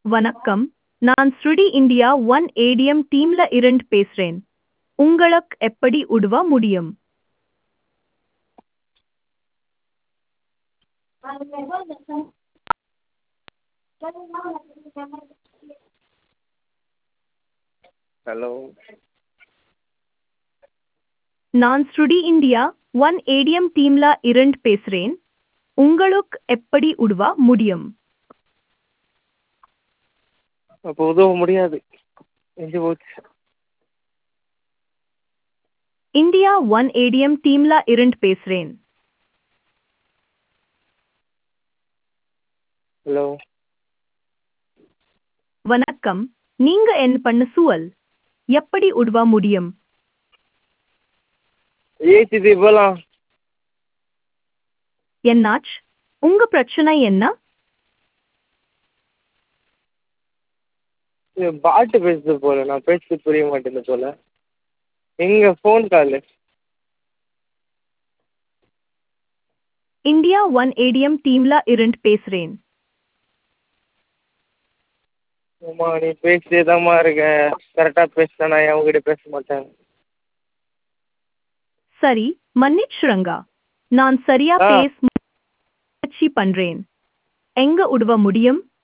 வணக்கம் நான் ஸ்ருடி இந்தியா ஒன் ஏடிஎம் டீம்ல இருந்து பேசுறேன் உங்களுக்கு எப்படி உதவ முடியும் ஹலோ நான் ஸ்ருடி இந்தியா ஒன் ஏடிஎம் டீம்ல இருந்து பேசுறேன் உங்களுக்கு எப்படி உதவ முடியும் அப்போ உதவ முடியாது எங்கே போச்சு இந்தியா ஒன் ஏடிஎம் டீம்ல இருந்து பேசுறேன் ஹலோ வணக்கம் நீங்க என் பண்ண சூழல் எப்படி உதவ முடியும் ஏசி போலாம் என்னாச்சு உங்க பிரச்சனை என்ன இது பாட்டு பேசுது போல நான் பேசுறது புரிய மாட்டேங்குது போல எங்க phone call India one ATM டீம்ல இருந்து பேசுறேன் அம்மா நீ பேசிட்டே தாம்மா இருக்க கரெக்டாக பேசினா நான் அவங்ககிட்ட பேச மாட்டேன் சரி மன்னிச்சுருங்க நான் சரியா ஆ. பேச முயற்சி பண்றேன் எங்க உதவ முடியும்